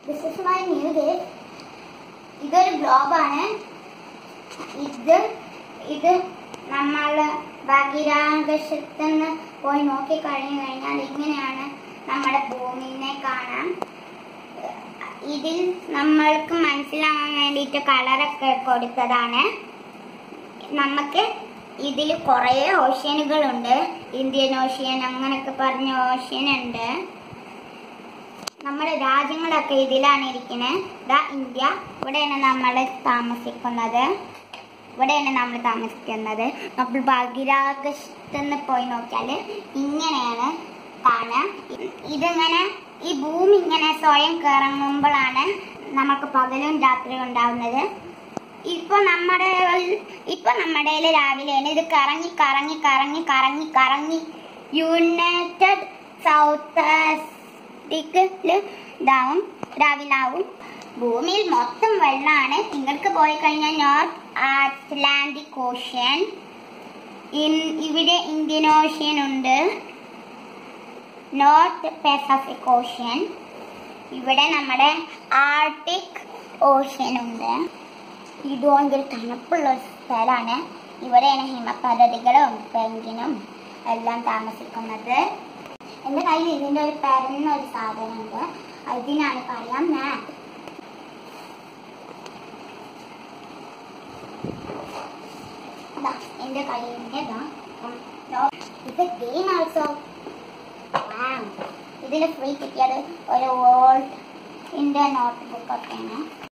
this is my new gate ഇതൊരു ഗ്ലോബാണ് ഇത് ഇത് നമ്മൾ ബഹിരാകാശത്ത് നിന്ന് പോയി നോക്കി കഴിഞ്ഞു കഴിഞ്ഞാൽ ഇങ്ങനെയാണ് നമ്മുടെ ഭൂമിനെ കാണാൻ ഇതിൽ നമ്മൾക്ക് മനസ്സിലാവാൻ വേണ്ടിയിട്ട് കളറൊക്കെ കൊടുത്തതാണ് നമുക്ക് ഇതിൽ കുറേ ഓഷ്യനുകളുണ്ട് ഇന്ത്യൻ ഓഷ്യൻ അങ്ങനൊക്കെ പറഞ്ഞ ഓഷ്യൻ ഉണ്ട് നമ്മുടെ രാജ്യങ്ങളൊക്കെ ഇതിലാണ് ഇരിക്കുന്നത് ഇതാ ഇന്ത്യ ഇവിടെയാണ് നമ്മൾ താമസിക്കുന്നത് ഇവിടെയാണ് നമ്മൾ താമസിക്കുന്നത് നമ്മൾ ബഹിരാകാശത്തുനിന്ന് പോയി നോക്കിയാൽ ഇങ്ങനെയാണ് കാണുക ഇ- ഇതിങ്ങനെ ഈ ഭൂമി ഇങ്ങനെ സ്വയം കറങ്ങുമ്പോഴാണ് നമുക്ക് പകലും രാത്രിയും ഉണ്ടാവുന്നത് ഇപ്പൊ നമ്മുടെ ഇപ്പൊ നമ്മുടെ കയ്യില് രാവിലെയാണ് ഇത് കറങ്ങി കറങ്ങി കറങ്ങി കറങ്ങി കറങ്ങി യുണൈറ്റഡ് സൗത്ത് ആഫ്രിക്കയില് ഇതാവും രാവിലാവും ഭൂമിയിൽ മൊത്തം വെള്ളമാണ് നിങ്ങൾക്ക് പോയി കഴിഞ്ഞാൽ നോർത്ത് അറ്റ്ലാന്റിക് ഓഷ്യൻ ഇവിടെ ഇന്ത്യൻ ഓഷ്യൻ ഉണ്ട് നോർത്ത് പസഫിക് ഓഷ്യൻ ഇവിടെ നമ്മുടെ ആർട്ടിക് ഓഷ്യൻ ഉണ്ട് ഇത് ഭയങ്കര തണുപ്പുള്ള ഒരു സ്ഥലമാണ് ഇവിടെയാണ് ഹിമപദ്ധതികളും പെങ്കിനും എല്ലാം താമസിക്കുന്നത് എൻ്റെ കയ്യിൽ ഇതിൻ്റെ ഒരു പരന്ന ഒരു സാധനമുണ്ട് ഇതിനാണ് പറയാം മാപ്പ് ഇതാ എൻ്റെ കയ്യിൻ്റെ ഇതാ ഇത് ഗെയിം ആൾസോ ഇതിൽ ഫ്രീ കിട്ടിയത് ഒരു വേൾഡ് ഇന്ത്യ നോട്ട് ബുക്ക് ഒക്കെയാണ്